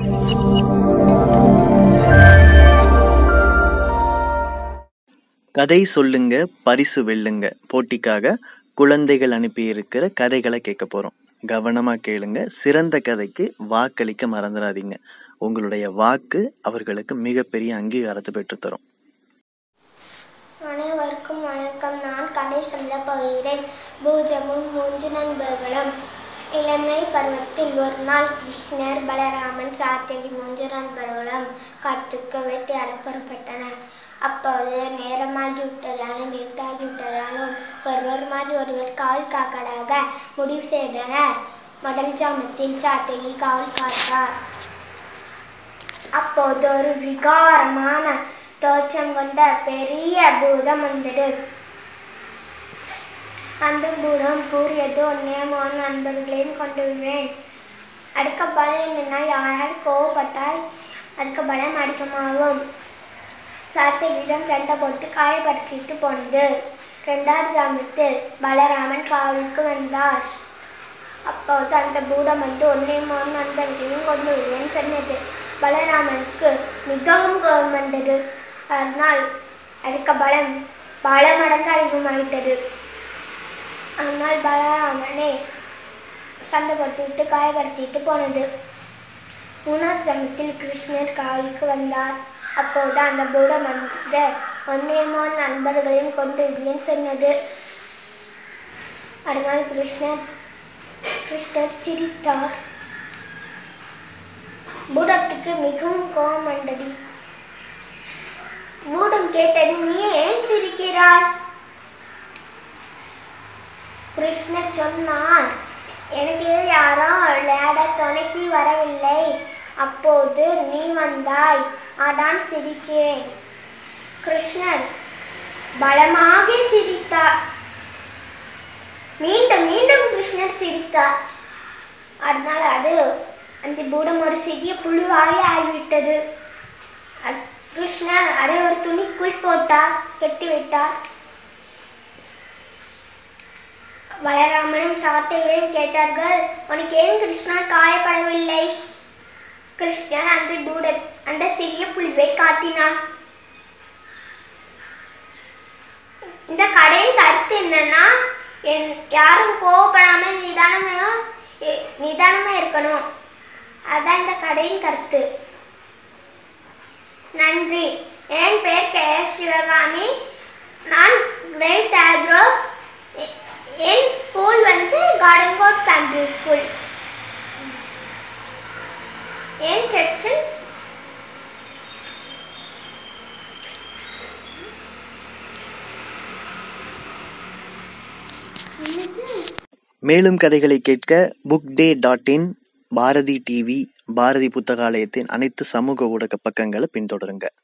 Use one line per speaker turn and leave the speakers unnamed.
கதை சொல்லுங்க பரிசு வெல்லுங்க போட்டிக்காக குழந்தைகள் அனுப்பியிருக்கிற கதைகளை கேட்க போறோம் கவனமா கேளுங்க சிறந்த கதைக்கு வாக்களிக்க மறந்துடாதீங்க உங்களுடைய வாக்கு அவர்களுக்கு மிகப்பெரிய அங்கீகாரத்தை பெற்றுத்தரும்
அனைவருக்கும் வணக்கம் நான் கதை சொல்லப் போகிறேன் பூஜமும் மூன்று நண்பர்களும் இளமை பருவத்தில் ஒரு நாள் கிருஷ்ணர் பலராமன் சாத்திரி மூன்று நண்பர்களும் காற்றுக்கு வேட்டையாட புறப்பட்டனர் அப்போது நேரமாகி விட்டதாலும் இருட்டாகி விட்டதாலும் ஒருவர் மாதிரி ஒருவர் காவல் காக்கடாக முடிவு செய்தனர் முதல் ஜாமத்தில் சாத்திரி காவல் காத்தார் அப்போது ஒரு விகாரமான தோற்றம் கொண்ட பெரிய பூதம் வந்தது அந்த பூதம் கூறியது ஒன்னே மூணு நண்பர்களையும் கொண்டு வருவேன் அடுக்க பலம் என்னன்னா யாராவது கோவப்பட்டால் அடுக்க பலம் அடிக்கமாகும் சாத்தையிடம் சண்டை போட்டு காயப்படுத்திட்டு போனது ரெண்டாவது ஜாமத்தில் பலராமன் காவலுக்கு வந்தார் அப்போது அந்த பூதம் வந்து ஒன்னே மூணு நண்பர்களையும் கொண்டு வருவேன் சொன்னது பலராமனுக்கு மிகவும் கோபம் வந்தது அதனால் அதுக்கு பலம் பல மடங்கு அதிகமாகிட்டது அதனால் பலராமனை சண்டை போட்டுவிட்டு காயப்படுத்திட்டு போனது மூணாவது ஜமத்தில் கிருஷ்ணர் காவலுக்கு வந்தார் அப்போது அந்த பூடம் வந்து ஒன்னேமோ நண்பர்களையும் கொண்டு விடுவேன் சொன்னது அதனால் கிருஷ்ணர் கிருஷ்ணர் சிரித்தார் பூடத்துக்கு மிகவும் கோபம் வந்தது பூடம் கேட்டது நீ ஏன் சிரிக்கிறாய் கிருஷ்ணர் சொன்னார் எனக்கு யாரும் விளையாட துணைக்கு வரவில்லை அப்போது நீ வந்தாய் அதான் சிரிக்கிறேன் கிருஷ்ணர் பலமாக சிரித்தார் மீண்டும் மீண்டும் கிருஷ்ணர் சிரித்தார் அதனால அது அந்த பூடம் ஒரு சிறிய புழுவாகி ஆகிவிட்டது அத்- கிருஷ்ணர் அதை ஒரு துணிக்குள் போட்டார் கெட்டி வைத்தார் பலராமனும் சாட்டையும் கேட்டார்கள் உனக்கு ஏன் கிருஷ்ணா காயப்படவில்லை கிருஷ்ணர் அந்த பூட அந்த சிறிய புழுவை காட்டினார் இந்த கடையின் கருத்து என்னன்னா என் யாரும் கோவப்படாம நிதானமா இ- நிதானமா இருக்கணும் அதான் இந்த கடையின் கருத்து நன்றி என் பெயர் கே எஸ் சிவகாமி நான் கிரேட் ஆக்ரோஸ் என் ஸ்கூல் வந்து கார்டன் கோட் கண்ட்ரி ஸ்கூல் என் செக்ஷன்
மேலும் கதைகளை கேட்க book day dot in Bharathi TV Bharathi புத்தகாலயத்தின் அனைத்து சமூக ஊடக பக்கங்களை பின்தொடருங்க